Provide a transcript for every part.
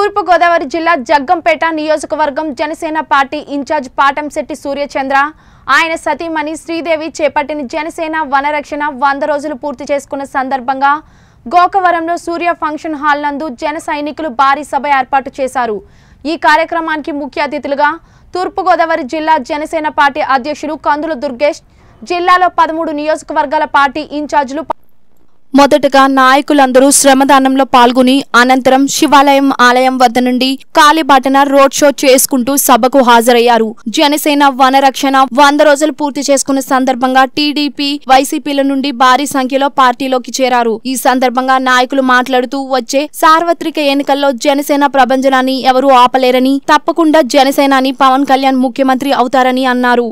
తూర్పు గోదావరి జిల్లా జగ్గంపేట నియోజకవర్గం జనసేన పార్టీ ఇన్ఛార్జ్ పాటంశెట్టి సూర్యచంద్ర ఆయన సతీమణి శ్రీదేవి చేపట్టిన జనసేన వనరక్షణ వంద రోజులు పూర్తి చేసుకున్న సందర్భంగా గోకవరంలో సూర్య ఫంక్షన్ హాల్ నందు జన సైనికులు భారీ సభ ఏర్పాటు చేశారు ఈ కార్యక్రమానికి ముఖ్య అతిథులుగా తూర్పుగోదావరి జిల్లా జనసేన పార్టీ అధ్యక్షులు కందుల దుర్గేష్ జిల్లాలో పదమూడు నియోజకవర్గాల పార్టీ ఇన్ఛార్జీలు మొదటగా నాయకులందరూ శ్రమదానంలో పాల్గొని అనంతరం శివాలయం ఆలయం వద్ద నుండి కాలిబాటన రోడ్ షో చేసుకుంటూ సభకు హాజరయ్యారు జనసేన వనరక్షణ వంద రోజులు పూర్తి చేసుకున్న సందర్భంగా టీడీపీ వైసీపీల నుండి భారీ సంఖ్యలో పార్టీలోకి చేరారు ఈ సందర్భంగా నాయకులు మాట్లాడుతూ వచ్చే సార్వత్రిక ఎన్నికల్లో జనసేన ప్రభంజనాన్ని ఎవరూ ఆపలేరని తప్పకుండా జనసేనాని పవన్ కళ్యాణ్ ముఖ్యమంత్రి అవుతారని అన్నారు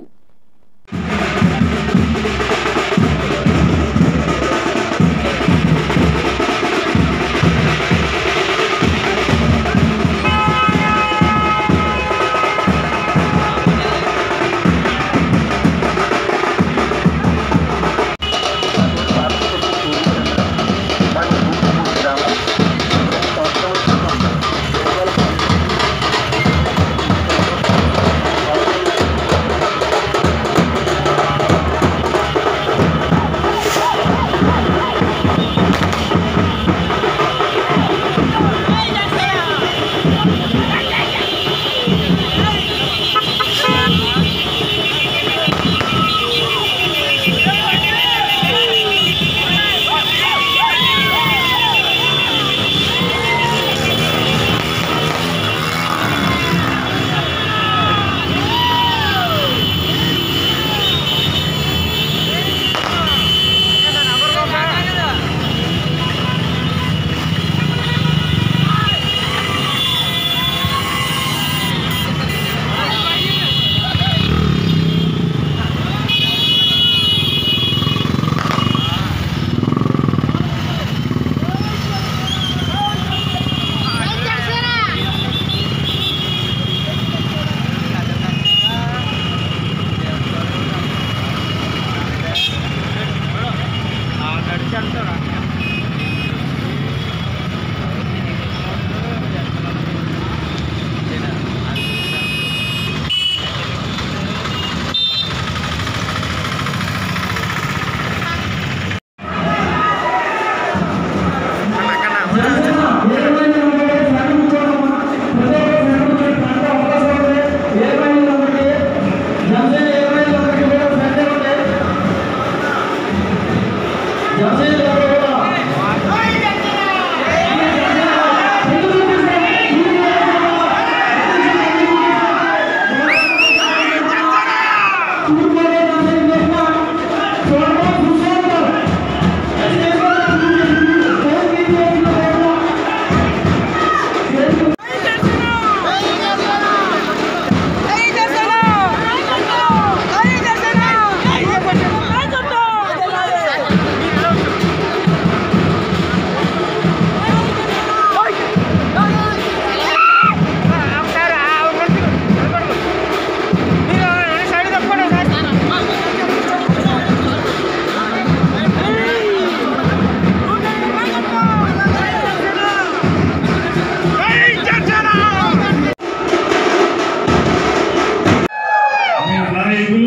మీ నాయకులు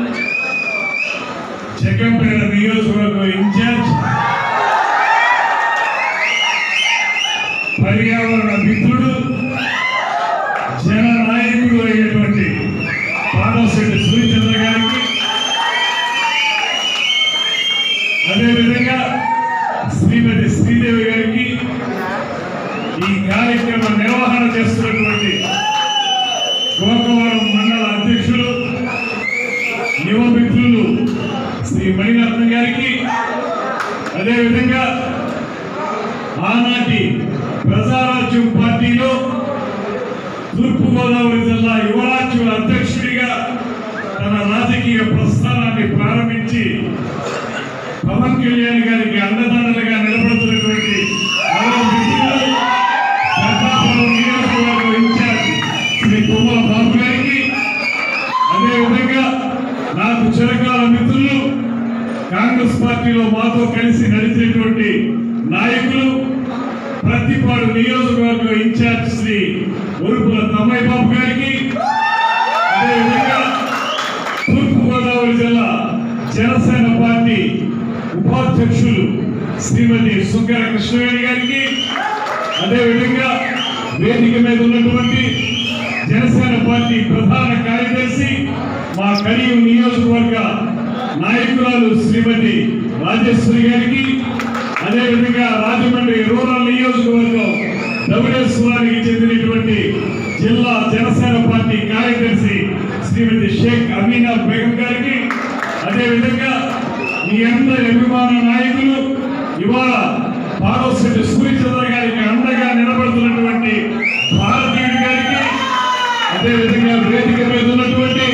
జగంపేట నియోజకవర్గ ఇన్ఛార్జ్ పర్యావరణ మిత్రుడు జన నాయకుడు అయినటువంటి పాదశెట్టి సూర్యచంద్ర గారికి అదేవిధంగా శ్రీమతి శ్రీదేవి గారికి ఈ కార్యక్రమ నిర్వహణ చేస్తున్నటువంటి గోకవరం మండల అధ్యక్షులు యువ మిత్రులు శ్రీ మణిరత్న గారికి అదేవిధంగా ఆనాటి ప్రజారాజ్యం పార్టీలో తూర్పుగోదావరి జిల్లా యువరాజ్యం అధ్యక్షుడిగా తన రాజకీయ ప్రస్థానాన్ని ప్రారంభించి పవన్ కళ్యాణ్ గారికి అండదండలుగా నిలబడుతున్నటువంటి మరో మిత్రులు పెద్దాపురం నియోజకవర్గం ఇన్ఛార్జ్ శ్రీ కొమ్మల బాబు గారికి అదేవిధంగా నాకు చిరకాల మిత్రులు కాంగ్రెస్ పార్టీలో మాతో కలిసి నడిచేటువంటి నాయకులు ప్రతిపాడు నియోజకవర్గ ఇన్ఛార్జ్ శ్రీ శ్రీ ఉరుపుల తమ్మయ్య బాబు గారికి అదేవిధంగా తూర్పుగోదావరి జిల్లా జనసేన పార్టీ ఉపాధ్యక్షులు శ్రీమతి సుంకర కృష్ణవేణి గారికి అదేవిధంగా వేదిక మీద ఉన్నటువంటి జనసేన పార్టీ ప్రధాన కార్యదర్శి మా కడియం నియోజకవర్గ నాయకురాలు శ్రీమతి రాజేశ్వరి గారికి అదేవిధంగా రాజమండ్రి రూరల్ నియోజకవర్గం ధవళేశ్వరానికి చెందినటువంటి జిల్లా జనసేన పార్టీ కార్యదర్శి శ్రీమతి షేక్ అమీనా బేగం గారికి అదేవిధంగా మీ అందరి అభిమాన నాయకులు ఇవాళ పాడోశెట్టి సూర్యచంద్ర గారికి అండగా నిలబడుతున్నటువంటి భారతీయుడి గారికి అదేవిధంగా వేదిక మీద ఉన్నటువంటి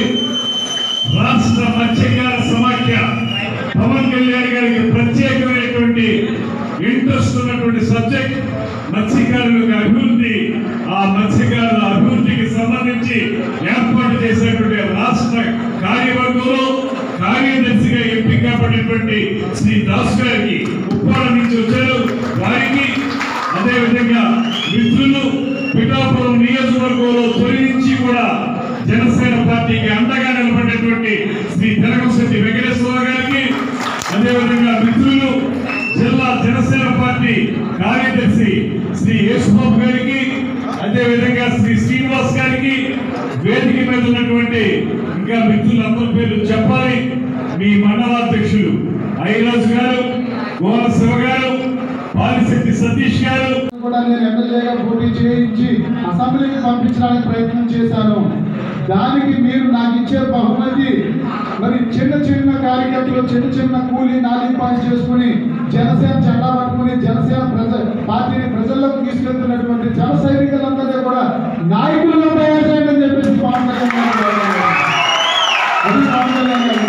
రాష్ట్ర మత్స్యకార సమాఖ్య పవన్ కళ్యాణ్ గారికి ప్రత్యేకమైనటువంటి ఇంట్రెస్ట్ ఉన్నటువంటి సబ్జెక్ట్ మత్స్యకారులకు అభివృద్ధి ఆ మత్స్యకారుల అభివృద్ధికి సంబంధించి ఏర్పాటు చేసినటువంటి రాష్ట్ర కార్యవర్గంలో కార్యదర్శిగా ఎంపిక కాబడినటువంటి శ్రీ దాస్ గారికి ఉప్పాడ నుంచి వచ్చారు వారికి అదేవిధంగా మిత్రులు పిఠాపురం నియోజకవర్గంలో తొలి నుంచి కూడా జనసేన పార్టీకి అండగా నిలబడినటువంటి శ్రీ తెలగంశెట్టి వెంకటేశ్వర గారికి అదేవిధంగా మిత్రులు జిల్లా జనసేన పార్టీ కార్యదర్శి శ్రీ యేసుబాబు గారికి అదేవిధంగా శ్రీ శ్రీనివాస్ గారికి వేదిక మీద ఉన్నటువంటి ఇంకా మిత్రులందరి పేర్లు చెప్పాలి మీ మండలాధ్యక్షులు ఐరాజు గారు గోల శివ గారు పాలిశెట్టి సతీష్ గారు కూడా నేను ఎమ్మెల్యేగా పోటీ చేయించి అసెంబ్లీకి పంపించడానికి ప్రయత్నం చేశాను దానికి మీరు నాకు ఇచ్చే బహుమతి మరి చిన్న చిన్న కార్యకర్తలు చిన్న చిన్న కూలి నాలుగు పని చేసుకుని జనసేన జెండా పట్టుకుని జనసేన ప్రజ పార్టీని ప్రజల్లోకి తీసుకెళ్తున్నటువంటి జన సైనికులందరినీ కూడా నాయకులుగా తయారు చేయండి అని చెప్పేసి పవన్ కళ్యాణ్ గారు కోరారు. అది పవన్ కళ్యాణ్ గారు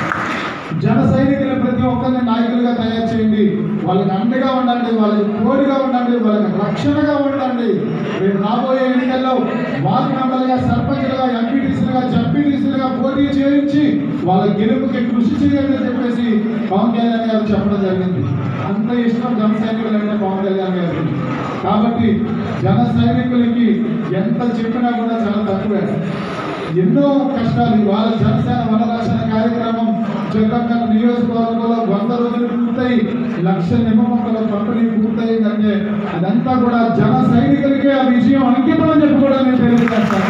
జన సైనికుల ప్రతి ఒక్కరిని నాయకులుగా తయారు చేయండి వాళ్ళకి అండగా ఉండండి వాళ్ళకి తోడుగా ఉండండి వాళ్ళకి రక్షణగా ఉండండి రేపు రాబోయే ఎన్నికల్లో వార్డు మెంబర్లుగా సర్పంచ్లుగా ఎంపీటీసీలుగా జడ్పీటీసీలుగా పోటీ చేయించి వాళ్ళ గెలుపుకి కృషి చేయండి అని చెప్పేసి పవన్ కళ్యాణ్ గారు చెప్పడం జరిగింది అంత ఇష్టం జన సైనికులు అంటే పవన్ కళ్యాణ్ గారు కాబట్టి జన సైనికులకి ఎంత చెప్పినా కూడా చాలా తక్కువే ఎన్నో కష్టాలు వాళ్ళ జనసేన వనరాశన కార్యక్రమం జగన్ నియోజకవర్గంలో వంద రోజులు పూర్తయి లక్ష నిమ్మ మొక్కల పంపిణీ పూర్తయిందంటే అదంతా కూడా జన సైనికులకే ఆ విజయం అంకితం అని చెప్పి కూడా నేను తెలియజేస్తాను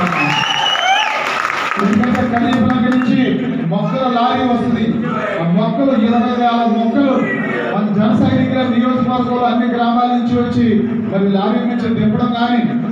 ఎందుకంటే కనీసం నుంచి మొక్కల లారీ వస్తుంది ఆ మొక్కలు ఇరవై వేల మొక్కలు మన జన సైనికుల నియోజకవర్గంలో అన్ని గ్రామాల నుంచి వచ్చి మరి లారీ నుంచి దింపడం కానీ